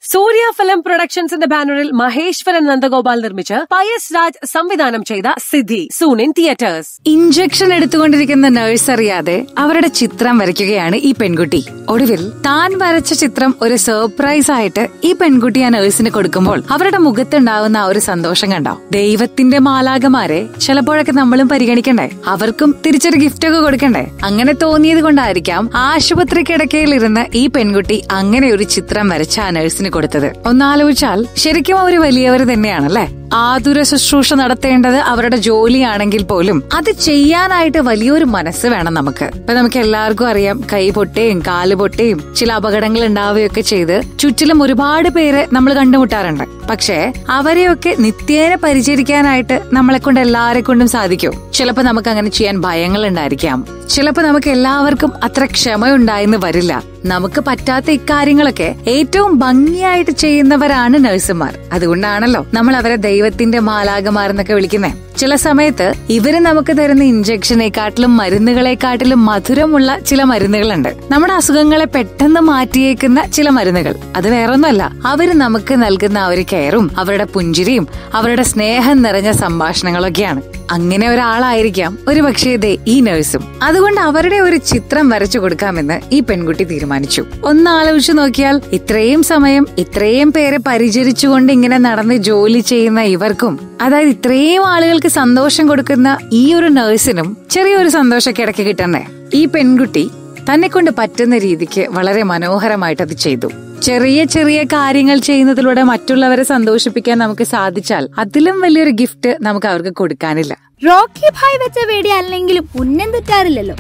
സൂര്യ film പ്രൊഡക്ഷൻസിന്റെ ബാനറിൽ മഹേശ്വരൻ നന്ദഗോപാൽ നിർമ്മിച്ച് പയസ് രാജ് സംവിധാനം ചെയ്ത Siddhi soon in theatres injection എടുത്തുകൊണ്ടിരിക്കുന്ന നഴ്സ് അറിയാതെ അവരുടെ ചിത്രം വരയ്ക്കുകയാണ് ഈ പെൺകുട്ടി ഒടുവിൽ താൻ വരച്ച ചിത്രം ഒരു സർപ്രൈസ് ആയിട്ട് ഈ പെൺകുട്ടി ആ നഴ്സിന് കൊടുക്കുമ്പോൾ അവരുടെ മുഖത്തുണ്ടാവുന്ന ആ ഒരു സന്തോഷം കണ്ടോ ദൈവത്തിന്റെ മാലാകമാരെ ചിലപ്പോഴൊക്കെ നമ്മളും പരിഗണിക്കണ്ടേ അവർക്കും തിരിച്ചൊരു ഗിഫ്റ്റ് ഒക്കെ കൊടുക്കണ്ടേ അങ്ങനെ തോന്നിയത് കൊണ്ടായിരിക്കാം ആശുപത്രി കിടക്കയിലിരുന്ന് ഈ പെൺകുട്ടി അങ്ങനെ ഒരു ചിത്രം വരച്ച ആ നഴ്സിന് കൊടുത്തത് ഒന്നാലോചിച്ചാൽ ശരിക്കും അവർ വലിയവർ തന്നെയാണല്ലേ ആതുര ശുശ്രൂഷ നടത്തേണ്ടത് അവരുടെ ജോലിയാണെങ്കിൽ പോലും അത് ചെയ്യാനായിട്ട് വലിയൊരു മനസ്സ് വേണം നമുക്ക് ഇപ്പൊ നമുക്ക് എല്ലാവർക്കും അറിയാം കൈ പൊട്ടുകയും കാല് പൊട്ടുകയും ചില അപകടങ്ങൾ ഉണ്ടാവുകയൊക്കെ ചെയ്ത് ചുറ്റിലും ഒരുപാട് പേര് നമ്മൾ കണ്ടുമുട്ടാറുണ്ട് പക്ഷേ അവരെയൊക്കെ നിത്യേന പരിചരിക്കാനായിട്ട് നമ്മളെ കൊണ്ട് എല്ലാരെ കൊണ്ടും സാധിക്കും ചിലപ്പോ നമുക്ക് അങ്ങനെ ചെയ്യാൻ ഭയങ്ങൾ ഉണ്ടായിരിക്കാം ചിലപ്പോ നമുക്ക് എല്ലാവർക്കും അത്ര ക്ഷമയുണ്ടായെന്ന് വരില്ല നമുക്ക് പറ്റാത്ത ഇക്കാര്യങ്ങളൊക്കെ ഏറ്റവും ഭംഗിയായിട്ട് ചെയ്യുന്നവരാണ് നഴ്സുമാർ അതുകൊണ്ടാണല്ലോ നമ്മൾ അവരെ ദൈവത്തിന്റെ മാലാകമാർ എന്നൊക്കെ വിളിക്കുന്നത് ചില സമയത്ത് ഇവര് നമുക്ക് തരുന്ന ഇഞ്ചക്ഷനെക്കാട്ടിലും മരുന്നുകളെക്കാട്ടിലും മധുരമുള്ള ചില മരുന്നുകളുണ്ട് നമ്മുടെ അസുഖങ്ങളെ പെട്ടെന്ന് മാറ്റിയേക്കുന്ന ചില മരുന്നുകൾ അത് വേറൊന്നുമല്ല അവര് നമുക്ക് നൽകുന്ന ആ ഒരു കെയറും അവരുടെ പുഞ്ചിരിയും അവരുടെ സ്നേഹം നിറഞ്ഞ സംഭാഷണങ്ങളൊക്കെയാണ് അങ്ങനെ ഒരാളായിരിക്കാം ഒരു പക്ഷേ ദേ ഈ നഴ്സും അതുകൊണ്ട് അവരുടെ ഒരു ചിത്രം വരച്ചു കൊടുക്കാമെന്ന് ഈ പെൺകുട്ടി തീരുമാനിച്ചു ഒന്ന് ആലോചിച്ചു നോക്കിയാൽ ഇത്രയും സമയം ഇത്രയും പേരെ പരിചരിച്ചുകൊണ്ട് ഇങ്ങനെ നടന്ന് ജോലി ചെയ്യുന്ന ഇവർക്കും അതായത് ഇത്രയും ആളുകൾക്ക് സന്തോഷം കൊടുക്കുന്ന ഈ ഒരു നഴ്സിനും ചെറിയൊരു സന്തോഷമൊക്കെ ഇടയ്ക്ക് കിട്ടണ്ടേ ഈ പെൺകുട്ടി തന്നെ കൊണ്ട് പറ്റുന്ന രീതിക്ക് വളരെ മനോഹരമായിട്ട് അത് ചെയ്തു ചെറിയ ചെറിയ കാര്യങ്ങൾ ചെയ്യുന്നതിലൂടെ മറ്റുള്ളവരെ സന്തോഷിപ്പിക്കാൻ നമുക്ക് സാധിച്ചാൽ അതിലും വലിയൊരു ഗിഫ്റ്റ് നമുക്ക് അവർക്ക് കൊടുക്കാനില്ല റോക്കി ഭായ് വെച്ച വേടി അല്ലെങ്കിലും ഉന്നം തെറ്റാറില്ലല്ലോ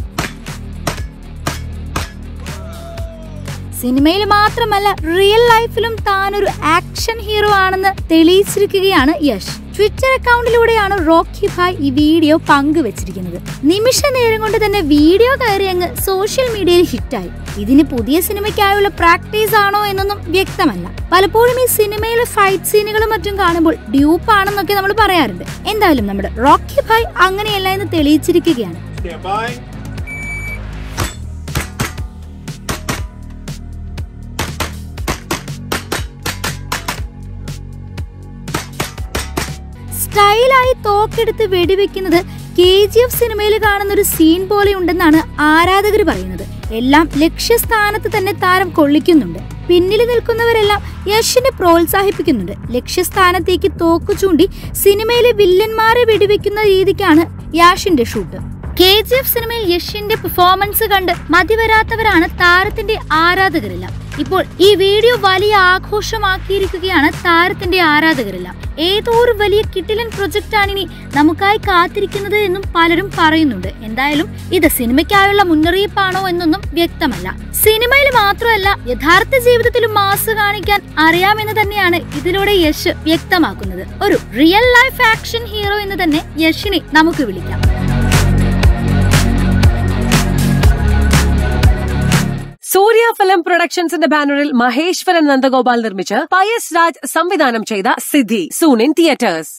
സിനിമയിൽ മാത്രമല്ല റിയൽ ലൈഫിലും താൻ ഒരു ആക്ഷൻ ഹീറോ ആണെന്ന് തെളിയിച്ചിരിക്കുകയാണ് യശ് ട്വിറ്റർ അക്കൗണ്ടിലൂടെയാണ് റോക്കി ഭായ് ഈ വീഡിയോ പങ്കുവച്ചിരിക്കുന്നത് നിമിഷ നേരം കൊണ്ട് തന്നെ വീഡിയോ കയറി അങ്ങ് സോഷ്യൽ മീഡിയയിൽ ഹിറ്റായി ഇതിന് പുതിയ സിനിമയ്ക്കായുള്ള പ്രാക്ടീസ് ആണോ എന്നൊന്നും വ്യക്തമല്ല പലപ്പോഴും ഈ സിനിമയിലെ ഫൈറ്റ് സീനുകളും മറ്റും കാണുമ്പോൾ ഡ്യൂപ്പ് ആണെന്നൊക്കെ നമ്മൾ പറയാറുണ്ട് എന്തായാലും നമ്മുടെ റോക്കി ഭായ് അങ്ങനെയല്ല എന്ന് തെളിയിച്ചിരിക്കുകയാണ് Stand by. സ്റ്റൈലായി തോക്കെടുത്ത് വെടിവെക്കുന്നത് കെ ജി എഫ് സിനിമയിൽ കാണുന്ന ഒരു സീൻ പോലെ ഉണ്ടെന്നാണ് ആരാധകർ പറയുന്നത് എല്ലാം ലക്ഷ്യസ്ഥാനത്ത് തന്നെ താരം കൊള്ളിക്കുന്നുണ്ട് പിന്നിൽ നിൽക്കുന്നവരെല്ലാം യഷിനെ പ്രോത്സാഹിപ്പിക്കുന്നുണ്ട് ലക്ഷ്യസ്ഥാനത്തേക്ക് തോക്ക് ചൂണ്ടി സിനിമയിലെ വില്ലന്മാരെ വെടിവെക്കുന്ന രീതിക്കാണ് യാഷിന്റെ ഷൂട്ട് കെ ജി എഫ് സിനിമയിൽ യഷിന്റെ പെർഫോമൻസ് കണ്ട് മതിവരാത്തവരാണ് താരത്തിന്റെ ആരാധകരെല്ലാം ഇപ്പോൾ ഈ വീഡിയോ വലിയ ആഘോഷമാക്കിയിരിക്കുകയാണ് താരത്തിന്റെ ആരാധകരെല്ലാം ഏതോ ഒരു വലിയ കിട്ടിലൻ പ്രൊജക്റ്റ് ആണ് ഇനി നമുക്കായി കാത്തിരിക്കുന്നത് എന്നും പലരും പറയുന്നുണ്ട് എന്തായാലും ഇത് സിനിമയ്ക്കായുള്ള മുന്നറിയിപ്പാണോ എന്നൊന്നും വ്യക്തമല്ല സിനിമയിൽ മാത്രമല്ല യഥാർത്ഥ ജീവിതത്തിലും മാസ് കാണിക്കാൻ അറിയാമെന്ന് തന്നെയാണ് ഇതിലൂടെ യശ് വ്യക്തമാക്കുന്നത് ഒരു റിയൽ ലൈഫ് ആക്ഷൻ ഹീറോ എന്ന് തന്നെ യഷിനെ നമുക്ക് വിളിക്കാം സൂര്യ ഫിലിം പ്രൊഡക്ഷൻസിന്റെ ബാനറിൽ മഹേശ്വരൻ നന്ദഗോപാൽ നിർമ്മിച്ച് പയസ് രാജ് സംവിധാനം ചെയ്ത സിദ്ധി സൂൺ ഇൻ തിയേറ്റേഴ്സ്